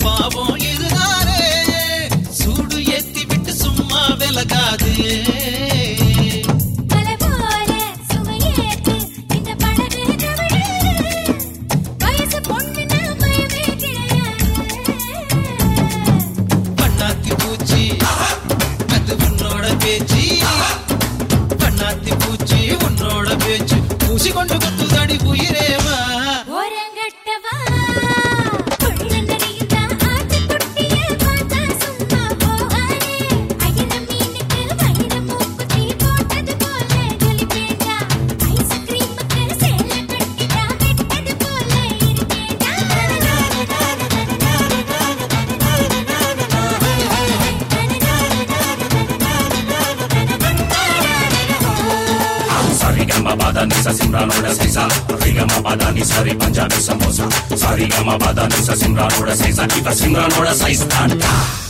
பாவம் இதுதானே சூடு ஏத்தி விட்டு சும்மா விலகாது மலை போல சுவையேற்று இந்த படகு தவழு. வயசு பொண்ணுன்னா பயமே கிடையாது. பண்ணாத்தி பூச்சி அது உன்னோட பேச்சு பண்ணாத்தி பூச்சி உன்னோட பேச்சு பூசி கொண்டு குத்துதடி உயிரேவா ஓரங்கட்டவா, கொள்ளந்தடியில் தான் ஆட்டுக்குட்டிய பார்த்தா சும்மா போகாதே. அயிர மீனுக்கு வயிறு மூக்குத்தி போட்டது போல ஜொலிப்பேண்டா. ஐஸ்கிரீமுக்கு சேலை கட்டிட்டா வெட்டது போல சரிகம பத நிச சிம்ரானோட சைசா ரிகம பத நிசரி பஞ்சாபி சமோசா சரிகம பத நிச சிம்ரானோட சைசா இவ சிம்ரானோட சைஸ் தான்டா